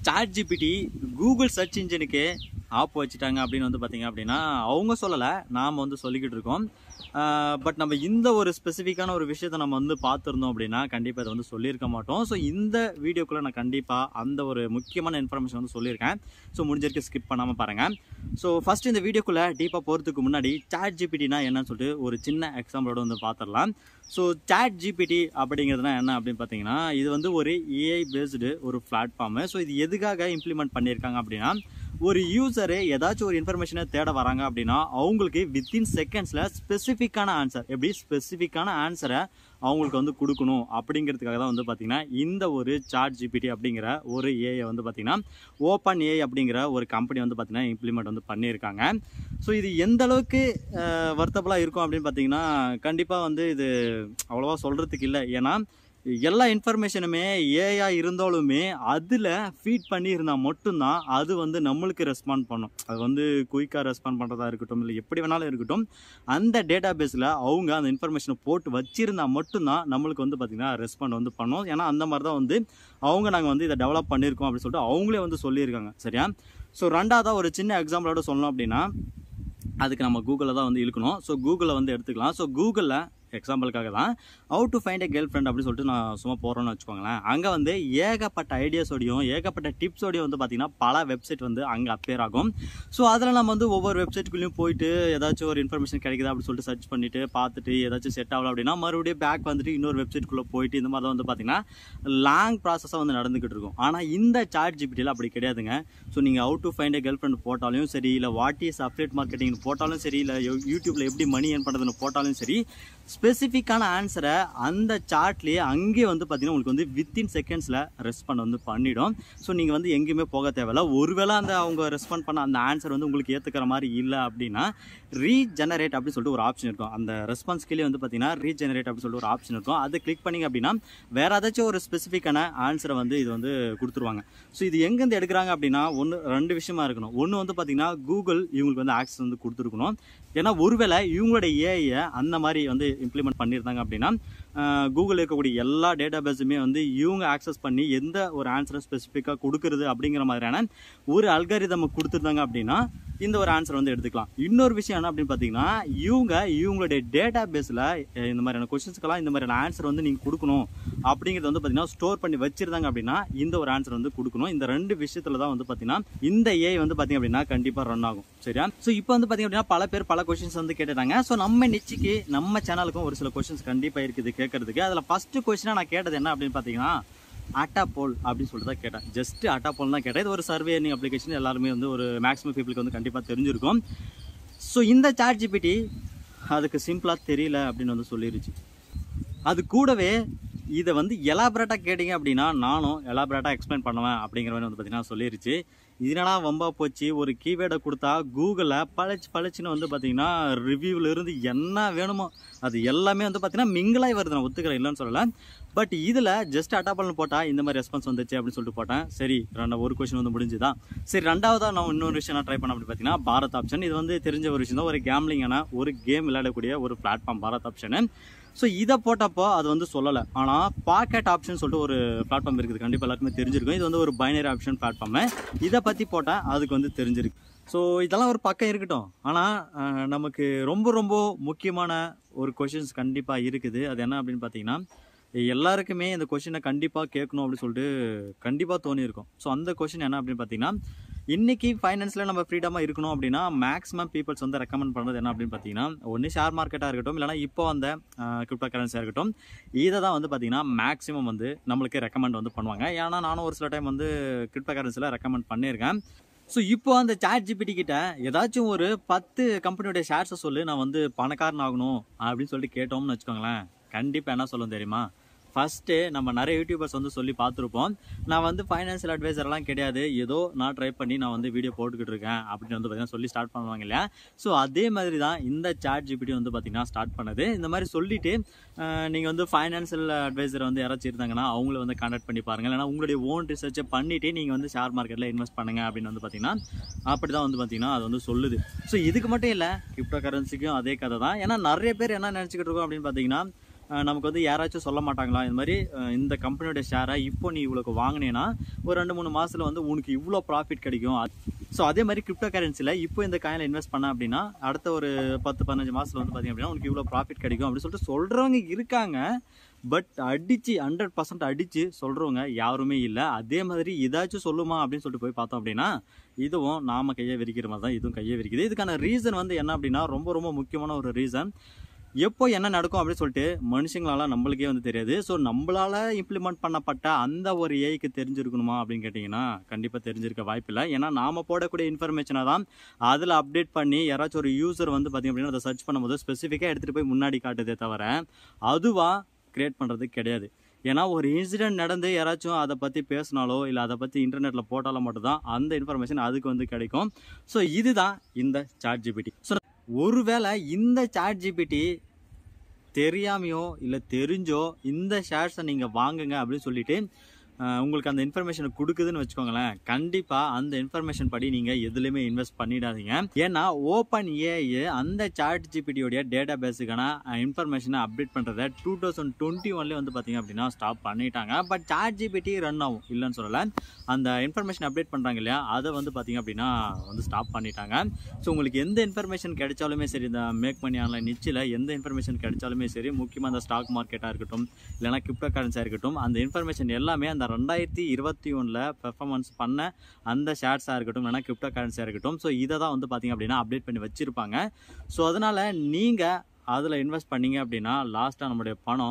chat GPT Google search இன்ஜினுக்கு app வச்சுட்டாங்க அப்படின்னு வந்து பார்த்தீங்க அப்படின்னா அவங்க சொல்லலை நாம் வந்து சொல்லிக்கிட்டு இருக்கோம் பட் நம்ம இந்த ஒரு ஸ்பெசிஃபிக்கான ஒரு விஷயத்தை நம்ம வந்து பார்த்துருந்தோம் அப்படின்னா கண்டிப்பாக இதை வந்து சொல்லியிருக்க மாட்டோம் ஸோ இந்த வீடியோக்குள்ளே நான் கண்டிப்பாக அந்த ஒரு முக்கியமான இன்ஃபர்மேஷன் வந்து சொல்லியிருக்கேன் ஸோ முடிஞ்சிருக்கு ஸ்கிப் பண்ணாமல் பாருங்கள் ஸோ ஃபஸ்ட் இந்த வீடியோக்குள்ளே டீப்பாக போகிறதுக்கு முன்னாடி சாட் ஜிபிடினா என்னன்னு சொல்லிட்டு ஒரு சின்ன எக்ஸாம்பிளோட வந்து பார்த்துடலாம் ஸோ சாட் ஜிபிடி அப்படிங்கிறதுனா என்ன அப்படின்னு பார்த்தீங்கன்னா இது வந்து ஒரு ஏஐ பேஸ்டு ஒரு பிளாட்ஃபார்மு ஸோ இது எதுக்காக இம்ப்ளிமெண்ட் பண்ணியிருக்காங்க அப்படின்னா ஒரு யூசரு ஏதாச்சும் ஒரு இன்ஃபர்மேஷனை தேட வராங்க அப்படின்னா அவங்களுக்கு வித்தின் செகண்ட்ஸில் ஸ்பெசிஃபிக்கான ஆன்சர் எப்படி ஸ்பெசிஃபிக்கான ஆன்சரை அவங்களுக்கு வந்து கொடுக்கணும் அப்படிங்கிறதுக்காக தான் வந்து பார்த்திங்கன்னா இந்த ஒரு சாட் ஜிபிடி அப்படிங்கிற ஒரு ஏஐ வந்து பார்த்திங்கன்னா ஓப்பன் ஏஐ அப்படிங்கிற ஒரு கம்பெனி வந்து பார்த்திங்கன்னா இம்ப்ளிமெண்ட் வந்து பண்ணியிருக்காங்க ஸோ இது எந்த அளவுக்கு வர்த்தபலாக இருக்கும் அப்படின்னு பார்த்தீங்கன்னா கண்டிப்பாக வந்து இது அவ்வளோவா சொல்கிறதுக்கு இல்லை ஏன்னா எல்லா இன்ஃபர்மேஷனுமே ஏஐ இருந்தாலுமே அதில் ஃபீட் பண்ணியிருந்தால் மட்டும்தான் அது வந்து நம்மளுக்கு ரெஸ்பாண்ட் பண்ணும் அது வந்து குயிக்காக ரெஸ்பாண்ட் பண்ணுறதா இருக்கட்டும் இல்லை எப்படி வேணாலும் இருக்கட்டும் அந்த டேட்டா பேஸில் அவங்க அந்த இன்ஃபர்மேஷனை போட்டு வச்சிருந்தா மட்டும்தான் நம்மளுக்கு வந்து பார்த்திங்கன்னா ரெஸ்பாண்ட் வந்து பண்ணும் ஏன்னா அந்த மாதிரி தான் வந்து அவங்க நாங்கள் வந்து இதை டெவலப் பண்ணியிருக்கோம் அப்படின்னு சொல்லிட்டு அவங்களே வந்து சொல்லியிருக்காங்க சரியா ஸோ ரெண்டாவதாக ஒரு சின்ன எக்ஸாம்பிளோட சொல்லணும் அப்படின்னா அதுக்கு நம்ம கூகுளில் தான் வந்து இழுக்கணும் ஸோ கூகுளில் வந்து எடுத்துக்கலாம் ஸோ கூகுளில் எக்ஸாம்பிளுக்காக தான் how to find a girlfriend அப்படின்னு சொல்லிட்டு நான் சும்மா போகிறோன்னு வச்சுக்கோங்களேன் அங்கே வந்து ஏகப்பட்ட ஐடியாஸோடையும் ஏகப்பட்ட டிப்ஸோடையும் வந்து பார்த்திங்கன்னா பல வெப்சைட் வந்து அங்கே அப்பேர் ஆகும் ஸோ அதில் நம்ம வந்து ஒவ்வொரு வெப்சைட்டுக்குள்ளேயும் போயிட்டு ஏதாச்சும் ஒரு இன்ஃபர்மேஷன் கிடைக்குதா அப்படின்னு சொல்லிட்டு சர்ச் பண்ணிட்டு பார்த்துட்டு ஏதாச்சும் செட் ஆகல அப்படின்னா மறுபடியும் பேக் வந்துட்டு இன்னொரு வெப்சைட்டுக்குள்ளே போயிட்டு இந்த மாதிரி வந்து பார்த்திங்கன்னா லாங் ப்ராசஸாக வந்து நடந்துக்கிட்டு இருக்கும் ஆனால் இந்த சாட் ஜிபிடியில் அப்படி கிடையாதுங்க ஸோ நீங்கள் how to find a girlfriend போட்டாலும் சரி இல்லை வாட் இஸ் அப்டேட் மார்க்கெட்டிங் போட்டாலும் சரி இல்லை யூடியூப்பில் எப்படி மணி ஏர்ன் பண்ணுறதுன்னு போட்டாலும் சரி ஸ்பெசிஃபிக்கான ஆன்சரை அந்த சார்ட்லேயே அங்கேயே வந்து பார்த்தீங்கன்னா உங்களுக்கு வந்து வித்தின் செகண்ட்ஸில் ரெஸ்பாண்ட் வந்து பண்ணிடும் ஸோ நீங்கள் வந்து எங்கேயுமே போக தேவையில்ல ஒருவேளை அந்த அவங்க ரெஸ்பாண்ட் பண்ண அந்த ஆன்சர் வந்து உங்களுக்கு ஏற்றுக்கிற மாதிரி இல்லை அப்படின்னா ரீஜெனரேட் அப்படின்னு சொல்லிட்டு ஒரு ஆப்ஷன் இருக்கும் அந்த ரெஸ்பான்ஸ் கீழே வந்து பார்த்தீங்கன்னா ரீஜெனரேட் அப்படின்னு சொல்லிட்டு ஒரு ஆப்ஷன் இருக்கும் அதை கிளிக் பண்ணிங்க அப்படின்னா வேறு ஏதாச்சும் ஒரு ஸ்பெசிஃபிக்கான ஆன்சரை வந்து இது வந்து கொடுத்துருவாங்க ஸோ இது எங்கேருந்து எடுக்கிறாங்க அப்படின்னா ஒன்று ரெண்டு விஷயமா இருக்கணும் ஒன்று வந்து பார்த்தீங்கன்னா கூகுள் இவங்களுக்கு வந்து ஆக்சஸ் வந்து கொடுத்துருக்கணும் ஏன்னா ஒருவேளை இவங்களோட ஏஐயை அந்த மாதிரி வந்து இம்ப்ளிமெண்ட் பண்ணியிருந்தாங்க அப்படின்னா கூகுள் இருக்கக்கூடிய எல்லா டேட்டா பேஸுமே வந்து இவங்க ஆக்சஸ் பண்ணி எந்த ஒரு ஆன்சரை ஸ்பெசிஃபிக்காக கொடுக்குறது அப்படிங்கிற மாதிரியான ஒரு அல்காரிதம் கொடுத்துருந்தாங்க அப்படின்னா இந்த ஒரு ஆன்சர் வந்து எடுத்துக்கலாம் இன்னொரு விஷயம் என்ன அப்படின்னு பார்த்தீங்கன்னா இவங்க இவங்களுடைய டேட்டா பேஸில் இந்த மாதிரியான கொஸ்டின்ஸ்க்கெல்லாம் இந்த மாதிரியான ஆன்சர் வந்து நீங்கள் கொடுக்கணும் அப்படிங்கிறது வந்து பார்த்தீங்கன்னா ஸ்டோர் பண்ணி வச்சிருந்தாங்க அப்படின்னா இந்த ஒரு ஆன்சர் வந்து கொடுக்கணும் இந்த ரெண்டு விஷயத்துல தான் வந்து பார்த்தீங்கன்னா இந்த ஏஐ வந்து பார்த்தீங்க அப்படின்னா கண்டிப்பாக ரன் ஆகும் சரியா ஸோ இப்போ வந்து பார்த்தீங்க அப்படின்னா பல பேர் பல கொஸ்டின்ஸ் வந்து கேட்டுட்டாங்க ஸோ நம்ம நிச்சயக்கு நம்ம சேனலுக்கும் ஒரு சில கொஸ்டின்ஸ் கண்டிப்பாக இருக்குது கேட்கறதுக்கு அதில் ஃபர்ஸ்ட் கொஸ்டினாக நான் கேட்டது என்ன அப்படின்னு பார்த்தீங்கன்னா ஆட்டா போல் அப்படின்னு சொல்லிட்டு தான் கேட்டேன் ஜஸ்ட் ஆட்டா போல் தான் கேட்டேன் இது ஒரு சர்வேனிங் அப்ளிகேஷன் எல்லாருமே வந்து ஒரு மேக்ஸிமம் பீப்புளுக்கு வந்து கண்டிப்பாக தெரிஞ்சிருக்கும் ஸோ இந்த சாட் ஜிபிடி அதுக்கு சிம்பிளாக தெரியல அப்படின்னு வந்து சொல்லிருச்சு அது கூடவே இதை வந்து எலாபரேட்டாக கேட்டிங்க அப்படின்னா நானும் எலாபரேட்டாக எக்ஸ்பிளைன் பண்ணுவேன் அப்படிங்கிற மாதிரி வந்து பார்த்தீங்கன்னா சொல்லிருச்சு இதனால வம்பா போச்சு ஒரு கீவேர்டை கொடுத்தா கூகுளில் பழச்சு பழச்சுன்னு வந்து பார்த்தீங்கன்னா ரிவ்யூவில் இருந்து என்ன வேணுமோ அது எல்லாமே வந்து பார்த்தீங்கன்னா மிங்கிளாய் வருது நான் ஒத்துக்கிறேன் இல்லைன்னு சொல்லலை பட் இதில் ஜஸ்ட் அட்டாப்பல்னு போட்டால் இந்த மாதிரி ரெஸ்பான்ஸ் வந்துச்சு அப்படின்னு சொல்லிட்டு போட்டேன் சரி ரெண்டு ஒரு கொஸ்டின் வந்து முடிஞ்சுதான் சரி ரெண்டாவதாக நான் இன்னொரு விஷயம் நான் ட்ரை பண்ண அப்படி பார்த்தீங்கன்னா பாரத் ஆப்ஷன் இது வந்து தெரிஞ்ச ஒரு விஷயம் தான் ஒரு கேம்லிங்கான ஒரு கேம் விளையாடக்கூடிய ஒரு பிளாட்ஃபார்ம் பாரத் ஆப்ஷனு ஸோ இதை போட்டப்போ அது வந்து சொல்லலை ஆனால் பாக்கெட் ஆப்ஷன் சொல்லிட்டு ஒரு பிளாட்ஃபார்ம் இருக்குது கண்டிப்பாக எல்லாருக்குமே தெரிஞ்சிருக்கும் இது வந்து ஒரு பைனரி ஆப்ஷன் பிளாட்ஃபார்மு இதை பற்றி போட்டால் அதுக்கு வந்து தெரிஞ்சிருக்கு ஸோ இதெல்லாம் ஒரு பக்கம் இருக்கட்டும் ஆனால் நமக்கு ரொம்ப ரொம்ப முக்கியமான ஒரு கொஷின்ஸ் கண்டிப்பாக இருக்குது அது என்ன அப்படின்னு பார்த்தீங்கன்னா எல்லாருக்குமே இந்த கொஷினை கண்டிப்பாக கேட்கணும் அப்படின்னு சொல்லிட்டு கண்டிப்பாக தோணியிருக்கும் ஸோ அந்த கொஷின் என்ன அப்படின்னு பார்த்தீங்கன்னா இன்னைக்கு ஃபைனான்ஸில் நம்ம ஃப்ரீடமாக இருக்கணும் அப்படின்னா மேக்ஸிமம் பீப்புள்ஸ் வந்து ரெக்கமெண்ட் பண்ணுறது என்ன அப்படின்னு பார்த்தீங்கன்னா ஒன்று ஷேர் மார்க்கெட்டாக இருக்கட்டும் இல்லைனா இப்போ அந்த கிரிப்டோ கரன்சியாக இருக்கட்டும் இதை தான் வந்து பார்த்தீங்கன்னா மேக்ஸிமம் வந்து நம்மளுக்கு ரெக்கமெண்ட் வந்து பண்ணுவாங்க ஏன்னா நானும் ஒரு சில டைம் வந்து கிரிப்டோ கரன்சியில் ரெக்கமெண்ட் பண்ணியிருக்கேன் ஸோ இப்போ அந்த சாட் ஜிபிடி கிட்ட ஏதாச்சும் ஒரு பத்து கம்பெனியோட ஷேர்ஸை சொல்லி நான் வந்து பணக்காரன் ஆகணும் அப்படின்னு சொல்லிட்டு கேட்டோம்னு வச்சுக்கோங்களேன் கண்டிப்பாக என்ன சொல்லும் தெரியுமா ஃபஸ்ட்டு நம்ம நிறைய யூடியூபர்ஸ் வந்து சொல்லி பார்த்துருப்போம் நான் வந்து ஃபைனான்சியல் அட்வைசர்லாம் கிடையாது ஏதோ நான் ட்ரை பண்ணி நான் வந்து வீடியோ போட்டுக்கிட்டு இருக்கேன் அப்படின்னு வந்து பார்த்தீங்கன்னா சொல்லி ஸ்டார்ட் பண்ணுவாங்க இல்லையா ஸோ அதே மாதிரி தான் இந்த சாட் ஜிபிடி வந்து பார்த்தீங்கன்னா ஸ்டார்ட் பண்ணது இந்த மாதிரி சொல்லிட்டு நீங்கள் வந்து ஃபைனான்சியல் அட்வைசர் வந்து யாராச்சும் இருந்தாங்கன்னா அவங்கள வந்து கான்டாக்ட் பண்ணி பாருங்கள் இல்லைனா உங்களுடைய ஓன் ரிசர்ச்சை பண்ணிவிட்டு நீங்கள் வந்து ஷேர் மார்க்கெட்டில் இன்வெஸ்ட் பண்ணுங்க அப்படின்னு வந்து பார்த்தீங்கன்னா அப்படி தான் வந்து பார்த்தீங்கன்னா அது வந்து சொல்லுது ஸோ இதுக்கு மட்டும் இல்லை கிரிப்டோ கரன்சிக்கும் அதே கதை தான் ஏன்னா நிறைய பேர் என்ன நினச்சிக்கிட்டு இருக்கோம் அப்படின்னு பார்த்தீங்கன்னா அஹ், நமக்கு வந்து யாராச்சும் சொல்ல மாட்டாங்களா இந்த மாதிரி அஹ், இந்த கம்பெனியோட ஷேரை இப்போ நீ இவ்வளோக்கு வாங்கினேன்னா ஒரு ரெண்டு மூணு மாசத்துல வந்து உனக்கு இவ்வளோ ப்ராஃபிட் கிடைக்கும் ஸோ அதே மாதிரி கிரிப்டோ கரன்சியில் இப்போ இந்த காயினில் இன்வெஸ்ட் பண்ண அப்படின்னா அடுத்த ஒரு பத்து பதினஞ்சு மாசத்துல வந்து பார்த்தீங்க அப்படின்னா உனக்கு இவ்வளோ ப்ராஃபிட் கிடைக்கும் அப்படின்னு சொல்லிட்டு சொல்கிறவங்க இருக்காங்க பட் அடிச்சு ஹண்ட்ரட் பர்சன்ட் அடிச்சு சொல்றவங்க யாருமே இல்லை அதே மாதிரி ஏதாச்சும் சொல்லுமா அப்படின்னு சொல்லிட்டு போய் பார்த்தோம் அப்படின்னா இதுவும் நாம கையை விரிக்கிற மாதிரி தான் இதுவும் கையை விரிக்குது இதுக்கான ரீசன் வந்து என்ன அப்படின்னா ரொம்ப ரொம்ப முக்கியமான ஒரு ரீசன் எப்போ என்ன நடக்கும் அப்படின்னு சொல்லிட்டு மனுஷங்களால நம்மளுக்கே வந்து தெரியாது ஸோ நம்மளால இம்ப்ளிமெண்ட் பண்ணப்பட்ட அந்த ஒரு ஏஐக்கு தெரிஞ்சிருக்கணுமா அப்படின்னு கேட்டிங்கன்னா கண்டிப்பாக தெரிஞ்சிருக்க வாய்ப்பில்லை ஏன்னா நாம போடக்கூடிய இன்ஃபர்மேஷனை தான் அதில் அப்டேட் பண்ணி யாராச்சும் ஒரு யூசர் வந்து பார்த்தீங்க அப்படின்னா அதை சர்ச் பண்ணும்போது ஸ்பெசிஃபிக்காக எடுத்துகிட்டு போய் முன்னாடி காட்டுதே தவிர அதுவா கிரியேட் பண்ணுறது கிடையாது ஏன்னா ஒரு இன்சிடென்ட் நடந்து யாராச்சும் அதை பற்றி பேசினாலோ இல்லை அதை பற்றி இன்டர்நெட்டில் போட்டாலோ மட்டும்தான் அந்த இன்ஃபர்மேஷன் அதுக்கு வந்து கிடைக்கும் ஸோ இதுதான் இந்த சாட் ஜிபிடி ஸோ ஒருவேளை இந்த சாட் ஜிபிடி தெரியாமையோ இல்லை தெரிஞ்சோ இந்த ஷேர்ஸை நீங்கள் வாங்குங்க அப்படின்னு சொல்லிட்டு அஹ், உங்களுக்கு அந்த இன்ஃபர்மேஷனை கொடுக்குதுன்னு வச்சுக்கோங்களேன் கண்டிப்பாக அந்த இன்ஃபர்மேஷன் படி நீங்கள் எதுலையுமே இன்வெஸ்ட் பண்ணிடாதீங்க ஏன்னா ஓப்பன் ஏஐ அந்த சாட் ஜிபிடியோடைய டேட்டா பேஸுக்கான இன்ஃபர்மேஷனை அப்டேட் பண்ணுறத டூ தௌசண்ட் டுவெண்ட்டி ஒன்லேயே வந்து பார்த்தீங்க அப்படின்னா ஸ்டாப் பண்ணிட்டாங்க பட் சாட் ஜிபிடி ரன் ஆகும் இல்லைன்னு சொல்லலை அந்த இன்ஃபர்மேஷன் அப்டேட் பண்ணுறாங்க இல்லையா அதை வந்து பார்த்தீங்க அப்படின்னா வந்து ஸ்டாப் பண்ணிட்டாங்க ஸோ உங்களுக்கு எந்த இன்ஃபர்மேஷன் கிடைச்சாலுமே சரி இந்த மேக் மணி ஆன்லைன் நிச்சில் எந்த இன்ஃபர்மேஷன் கிடைச்சாலுமே சரி முக்கியமாக அந்த ஸ்டாக் மார்க்கெட்டாக இருக்கட்டும் இல்லைனா கிரிப்டோ கரன்சியாக இருக்கட்டும் அந்த இன்ஃபர்மேஷன் எல்லாமே அந்த ரெண்டாயிரத்தி இருபத்தி ஒன்றில் பெர்ஃபார்மன்ஸ் பண்ண அந்த ஷேர்ஸாக இருக்கட்டும் இல்லைனா கிரிப்டோ கரன்சியாக இருக்கட்டும் ஸோ இதை தான் வந்து பார்த்தீங்க அப்படின்னா அப்டேட் பண்ணி வச்சுருப்பாங்க ஸோ அதனால் நீங்கள் அதில் இன்வெஸ்ட் பண்ணீங்க அப்படின்னா லாஸ்ட்டாக நம்மளுடைய பணம்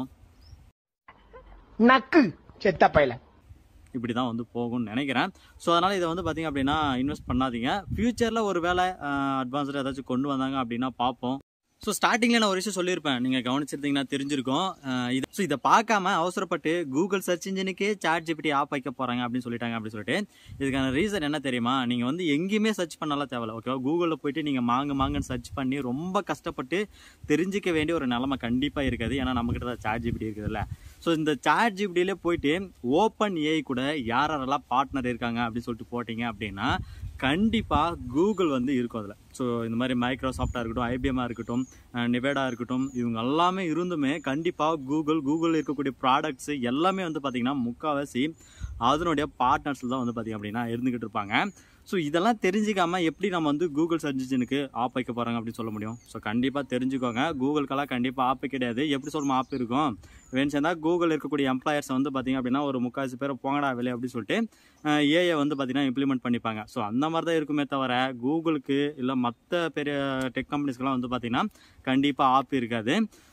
நக்கு செத்த பையல இப்படி தான் வந்து போகும்னு நினைக்கிறேன் ஸோ அதனால் இதை வந்து பார்த்தீங்க அப்படின்னா இன்வெஸ்ட் பண்ணாதீங்க ஃப்யூச்சரில் ஒரு வேலை அட்வான்ஸ்டாக ஏதாச்சும் கொண்டு வந்தாங்க அப்படின்னா பார்ப்போம் ஸோ ஸ்டார்டிங்கில் நான் ஒரு விஷயம் சொல்லியிருப்பேன் நீங்கள் கவனிச்சிருந்தீங்கன்னா தெரிஞ்சிருக்கும் அஹ் இது ஸோ இதை பார்க்காம அவசரப்பட்டு கூகுள் சர்ச் இன்ஜினுக்கே சாட் ஜிபிடி ஆப் வைக்க போகிறாங்க அப்படின்னு சொல்லிட்டாங்க அப்படின்னு சொல்லிட்டு இதுக்கான ரீசன் என்ன தெரியுமா நீங்கள் வந்து எங்கேயுமே சர்ச் பண்ணலாம் தேவையில்ல ஓகேவா கூகுளில் போயிட்டு நீங்கள் மாங்க மாங்கன்னு சர்ச் பண்ணி ரொம்ப கஷ்டப்பட்டு தெரிஞ்சிக்க வேண்டிய ஒரு நிலைமை கண்டிப்பாக இருக்காது ஏன்னா நம்மக்கிட்ட தான் சாட் ஜிபிடி இருக்குதுல்ல ஸோ இந்த சாட் ஜிபிடியிலே போயிட்டு ஓப்பன் ஏஐ கூட யார் யாரெல்லாம் பார்ட்னர் இருக்காங்க அப்படின்னு சொல்லிட்டு போட்டிங்க அப்படின்னா கண்டிப்பாக கூகுள் வந்து இருக்கும் அதில் ஸோ இந்த மாதிரி மைக்ரோசாஃப்டாக இருக்கட்டும் ஐபிஎம்மாக இருக்கட்டும் நிவேடா இருக்கட்டும் இவங்க எல்லாமே இருந்துமே கண்டிப்பாக கூகுள் கூகுள் இருக்கக்கூடிய ப்ராடக்ட்ஸு எல்லாமே வந்து பார்த்திங்கன்னா முக்கால்வாசி அதனுடைய பார்ட்னர்ஸில் தான் வந்து பார்த்திங்க அப்படின்னா இருந்துக்கிட்டு இருப்பாங்க ஸோ இதெல்லாம் தெரிஞ்சிக்காம எப்படி நம்ம வந்து கூகுள் சர்ச் இன்ஜினுக்கு ஆப் வைக்க போகிறாங்க அப்படின்னு சொல்ல முடியும் ஸோ கண்டிப்பாக தெரிஞ்சுக்கோங்க கூகுளுக்கெல்லாம் கண்டிப்பாக ஆப் கிடையாது எப்படி சொல்லணும் ஆப் இருக்கும் வேணும் சேர்ந்தா கூகுள் இருக்கக்கூடிய எம்ப்ளாயர்ஸ் வந்து பார்த்திங்க அப்படின்னா ஒரு முக்கால்வாசி பேர் போங்கடா வேலை அப்படின்னு சொல்லிட்டு ஏஐ வந்து பார்த்திங்கன்னா இம்ப்ளிமெண்ட் பண்ணிப்பாங்க ஸோ அந்த மாதிரி தான் இருக்குமே தவிர கூகுளுக்கு இல்லை மற்ற பெரிய டெக் கம்பெனிஸ்க்கெலாம் வந்து பார்த்திங்கன்னா கண்டிப்பாக ஆப் இருக்காது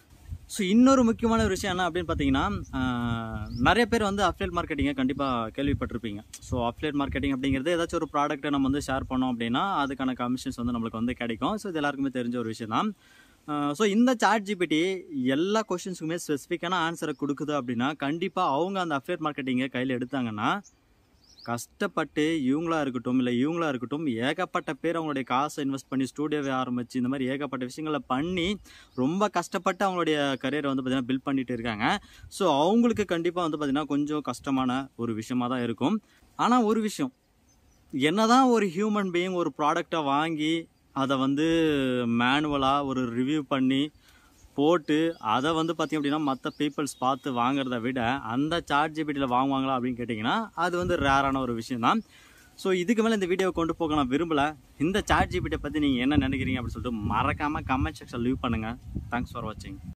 ஸோ இன்னொரு முக்கியமான ஒரு விஷயம் என்ன அப்படின்னு பார்த்தீங்கன்னா ஆஹ், நிறைய பேர் வந்து அஃப்லேட் மார்க்கெட்டிங்கை கண்டிப்பாக கேள்விப்பட்டிருப்பீங்க ஸோ அஃப்லேட் மார்க்கெட்டிங் அப்படிங்கிறது ஏதாச்சும் ஒரு ப்ராடக்ட்டை நம்ம வந்து ஷேர் பண்ணோம் அப்படின்னா அதுக்கான கமிஷன்ஸ் வந்து நம்மளுக்கு வந்து கிடைக்கும் ஸோ இது எல்லாருக்குமே தெரிஞ்ச ஒரு விஷயம் தான் ஸோ இந்த சாட் ஜிபிடி எல்லா கொஷின்ஸுக்குமே ஸ்பெசிஃபிக்கான ஆன்சரை கொடுக்குது அப்படின்னா கண்டிப்பாக அவங்க அந்த அஃப்லேட் மார்க்கெட்டிங்கை கையில் எடுத்தாங்கன்னா கஷ்டப்பட்டு இவங்களா இருக்கட்டும் இல்லை இவங்களா இருக்கட்டும் ஏகப்பட்ட பேர் அவங்களுடைய காசை இன்வெஸ்ட் பண்ணி ஸ்டூடியோவை ஆரம்பிச்சு இந்த மாதிரி ஏகப்பட்ட விஷயங்களை பண்ணி ரொம்ப கஷ்டப்பட்டு அவங்களுடைய கரியரை வந்து பார்த்திங்கன்னா பில்ட் பண்ணிட்டு இருக்காங்க ஸோ அவங்களுக்கு கண்டிப்பாக வந்து பார்த்திங்கன்னா கொஞ்சம் கஷ்டமான ஒரு விஷயமா தான் இருக்கும் ஆனால் ஒரு விஷயம் என்னதான் ஒரு ஹியூமன் பீயிங் ஒரு ப்ராடக்டை வாங்கி அதை வந்து மேனுவலாக ஒரு ரிவ்யூ பண்ணி போட்டு அதை வந்து பார்த்திங்க அப்படின்னா மற்ற பீப்புள்ஸ் பார்த்து வாங்குறத விட அந்த சார்ட் ஜிபிட்டியில் வாங்குவாங்களா அப்படின்னு கேட்டிங்கன்னா அது வந்து ரேரான ஒரு விஷயம் தான் ஸோ இதுக்கு மேலே இந்த வீடியோவை கொண்டு போக நான் விரும்பலை இந்த சார்ட் ஜிபிட்டை பற்றி நீங்கள் என்ன நினைக்கிறீங்க அப்படின்னு சொல்லிட்டு மறக்காமல் கமெண்ட் செக்ஷன் லீவ் பண்ணுங்கள் தேங்க்ஸ் ஃபார் வாட்சிங்